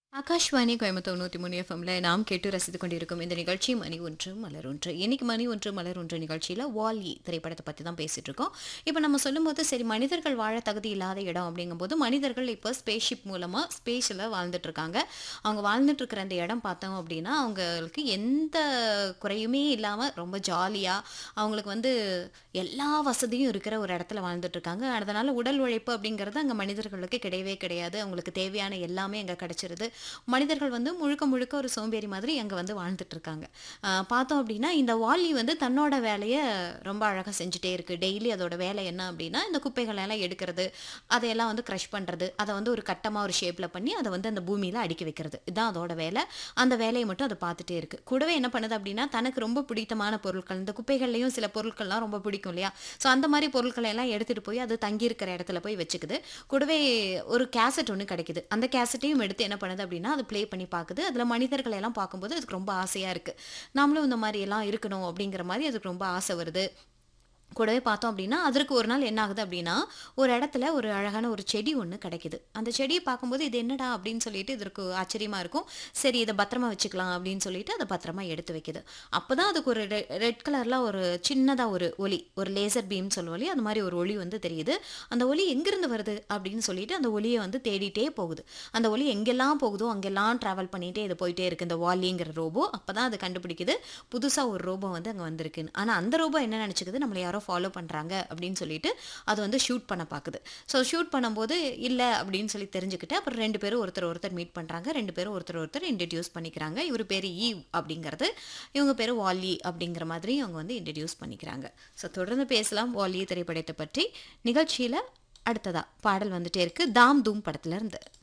ஆகாஷ்வாணி கோயம்புத்தூர் நூற்றி மூணு எஃப்எம்ல நாம் கேட்டு ரசித்து கொண்டிருக்கும் இந்த நிகழ்ச்சி மணி ஒன்று மலர் ஒன்று இன்னைக்கு மணி ஒன்று மலர் ஒன்று நிகழ்ச்சியில் வாலி திரைப்படத்தை பற்றி தான் பேசிட்டு இருக்கோம் இப்போ நம்ம சொல்லும்போது சரி மனிதர்கள் வாழ தகுதி இல்லாத இடம் அப்படிங்கும்போது மனிதர்கள் இப்போ ஸ்பேஸ்ஷிப் மூலமாக ஸ்பேஸில் வாழ்ந்துட்டு இருக்காங்க அவங்க வாழ்ந்துட்டு இருக்கிற அந்த இடம் பார்த்தோம் அப்படின்னா அவங்களுக்கு எந்த குறையுமே இல்லாமல் ரொம்ப ஜாலியாக அவங்களுக்கு வந்து எல்லா வசதியும் இருக்கிற ஒரு இடத்துல வாழ்ந்துட்டு இருக்காங்க அதனால உடல் உழைப்பு அப்படிங்கிறது அங்கே மனிதர்களுக்கு கிடையவே கிடையாது அவங்களுக்கு தேவையான எல்லாமே அங்கே கிடைச்சிருது மனிதர்கள் வந்து முழுக்க முழுக்க ஒரு சோம்பேறி மாதிரி அங்கே வந்து வாழ்ந்துட்டு இருக்காங்க ஆஹ் பார்த்தோம் அப்படின்னா இந்த வாலி வந்து தன்னோட வேலையை ரொம்ப அழகாக செஞ்சுட்டே இருக்கு டெய்லி அதோட வேலை என்ன அப்படின்னா இந்த குப்பைகளை எல்லாம் எடுக்கிறது அதையெல்லாம் வந்து க்ரஷ் பண்ணுறது அதை வந்து ஒரு கட்டமாக ஒரு ஷேப்பில் பண்ணி அதை வந்து அந்த பூமியில் அடுக்கி வைக்கிறது இதுதான் அதோட வேலை அந்த வேலையை மட்டும் அது பார்த்துட்டே இருக்கு கூடவே என்ன பண்ணுது அப்படின்னா தனக்கு ரொம்ப பிடித்தமான பொருட்கள் இந்த குப்பைகள்லையும் சில பொருட்கள்லாம் ரொம்ப பிடிக்கும் இல்லையா ஸோ அந்த மாதிரி பொருட்களை எல்லாம் எடுத்துகிட்டு போய் அது தங்கி இருக்கிற இடத்துல போய் வச்சுக்குது கூடவே ஒரு கேசட் ஒன்று கிடைக்குது அந்த கேசட்டையும் எடுத்து என்ன பண்ணுது அப்படின்னா அது ப்ளே பண்ணி பார்க்குது அதில் மனிதர்களை எல்லாம் பார்க்கும்போது அதுக்கு ரொம்ப ஆசையாக இருக்குது நாமளும் இந்த மாதிரி எல்லாம் இருக்கணும் அப்படிங்கிற மாதிரி அதுக்கு ரொம்ப ஆசை வருது கூடவே பார்த்தோம் அப்படின்னா அதற்கு ஒரு நாள் என்ன ஆகுது அப்படின்னா ஒரு இடத்துல ஒரு அழகான ஒரு செடி ஒன்று கிடைக்குது அந்த செடியை பார்க்கும்போது இது என்னடா அப்படின்னு சொல்லிட்டு இதற்கு ஆச்சரியமா இருக்கும் சரி இதை பத்திரமா வச்சுக்கலாம் அப்படின்னு சொல்லிட்டு அதை பத்திரமா எடுத்து வைக்குது அப்பதான் அதுக்கு ஒரு ரெட் கலர்ல ஒரு சின்னதா ஒரு ஒளி ஒரு லேசர் பீம் சொல்லுவோம் இல்லையா அந்த மாதிரி ஒரு ஒளி வந்து தெரியுது அந்த ஒளி எங்கிருந்து வருது அப்படின்னு சொல்லிட்டு அந்த ஒளியை வந்து தேடிட்டே போகுது அந்த ஒளி எங்கெல்லாம் போகுதோ அங்கெல்லாம் டிராவல் பண்ணிட்டே இது போயிட்டே இருக்கு இந்த வாலிங்கிற ரோபோ அப்பதான் அது கண்டுபிடிக்குது புதுசா ஒரு ரோபோ வந்து அங்க வந்திருக்குன்னு ஆனா அந்த ரோபோ என்ன நினைச்சுக்குது நம்மளை யாரோ ஃபாலோ பண்றாங்க அப்படின்னு சொல்லிட்டு அது வந்து ஷூட் பண்ண பார்க்குது ஸோ ஷூட் பண்ணும்போது இல்லை அப்படின்னு சொல்லி தெரிஞ்சுக்கிட்டு அப்புறம் ரெண்டு பேரும் ஒருத்தர் ஒருத்தர் மீட் பண்றாங்க ரெண்டு பேரும் ஒருத்தர் ஒருத்தர் இன்ட்ரடியூஸ் பண்ணிக்கிறாங்க இவர் பேர் ஈவ் அப்படிங்கிறது இவங்க பேர் வாலி அப்படிங்கிற மாதிரி அவங்க வந்து இன்ட்ரடியூஸ் பண்ணிக்கிறாங்க ஸோ தொடர்ந்து பேசலாம் வாலி திரைப்படத்தை பற்றி நிகழ்ச்சியில அடுத்ததா பாடல் வந்துட்டே இருக்கு தாம் தூம் படத்துல இருந்து